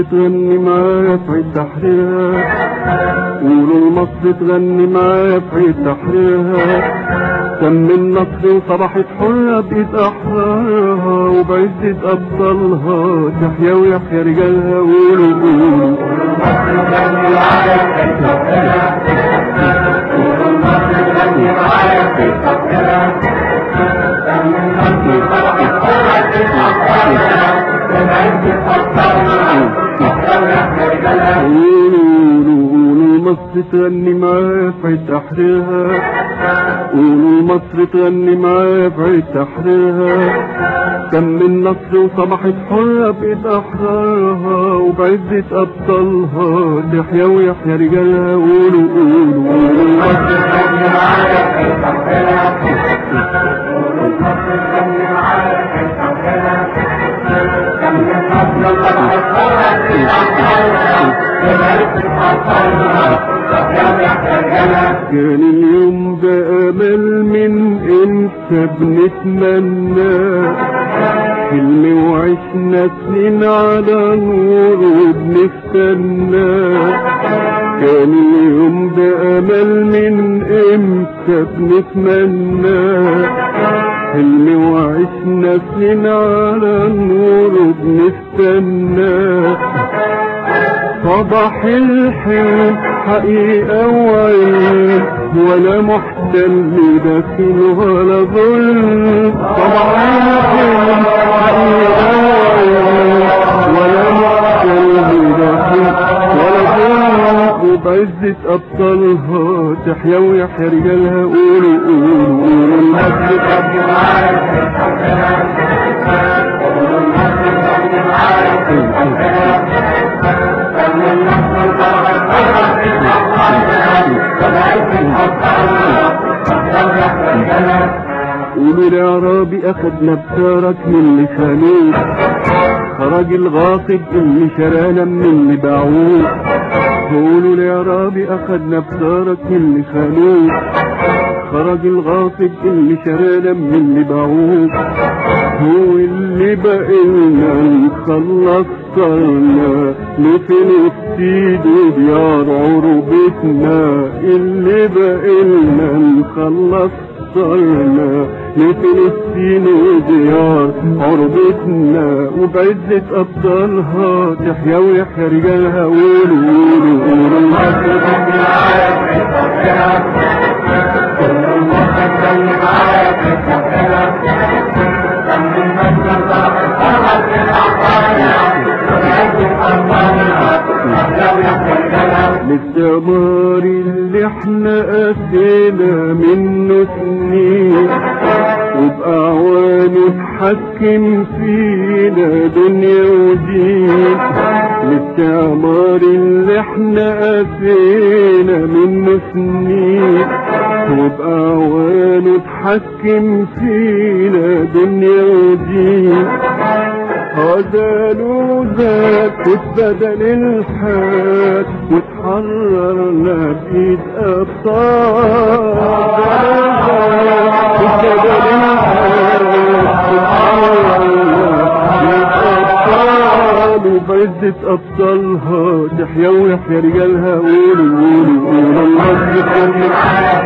تغني معايا في عيد تحريرها قولوا لمصر تغني معايا في عيد تحريرها تم النصر وصبحت حرة بإيد أحرارها وبعزة أبطالها تحيا ويحيا رجالها قولوا قولوا قولوا قولوا مصر تغني معايا في عيد تحريرها قولوا مصر تغني معايا في عيد تحريرها تم النصر وصبحت حرة بإيد أحرارها وبعزة أبطالها تحيا ويحيا رجالها قولوا قولوا قولوا مصر تغني معايا في عيد تحريرها كان اليوم ده امل من انت بنتمنى حلم وعشنا سنين على نور وبنستنى كان اليوم ده امل من امتى بنتمنى حلم وعشنا سنين على نور وبنستنى صباح الحلم حقيقة وعين ولا محتل داخل ولا ظلم صباح الحلم حقيقة وعين ولا محتل داخل ولا ظلم وبعزة أبطالها تحيا ويحيا رجالها قولوا قولوا قولوا المجد قولوا الإعرابي أخدنا بسارك من اللي خانوه خرج الغاصب اللي شرانا من اللي باعوه قولوا الإعرابي أخدنا بسارك من اللي خانوه خرج الغاصب اللي شرانا من اللي باعوه هو اللي بقينا نخلص صرنا لفلسطين وديار عروبتنا اللي بقينا نخلص صرنا لفلسطين وديار عربتنا وبعزة أبطالها تحيا ويحيا رجالها قولوا قولوا قولوا الاستعمار اللي احنا قاسينا منه سنين وبأعوانه اتحكم فينا دنيا ودين الاستعمار اللي احنا قاسينا منه سنين وبأعوانه اتحكم فينا دنيا ودين هذا ذات واتبدل الحال وتحررنا بإيد أبطال واتبدل الحال وتحررنا بإيد أبطال وبعزة أبطالها تحيا ويحيا رجالها قولوا قولوا قولوا المصر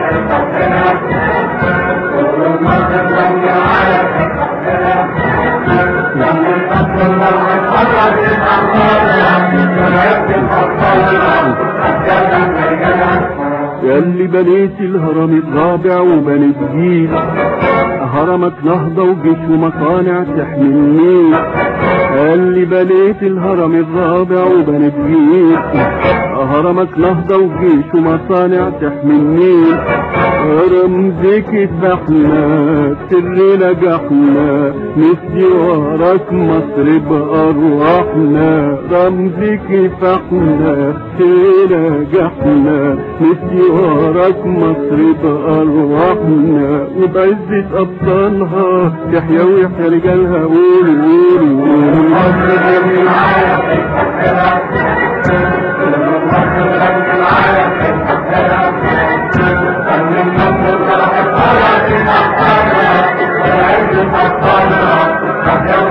ياللي بنيت الهرم الرابع وبنيت جيل هرمك نهضة وجيش ومصانع تحمي النيل اللي بنيت الهرم الرابع وبنيت جيل هرمك نهضة وجيش ومصانع تحمي النيل رمزك فتحنا سر نجحنا نسي وراك مصر بأرواحنا رمزك فتحنا سر نجحنا نسي وراك مصر بأرواحنا وبعزة أبطالها تحيا ويحيا رجالها قولوا قولوا قولوا مصر Thank you.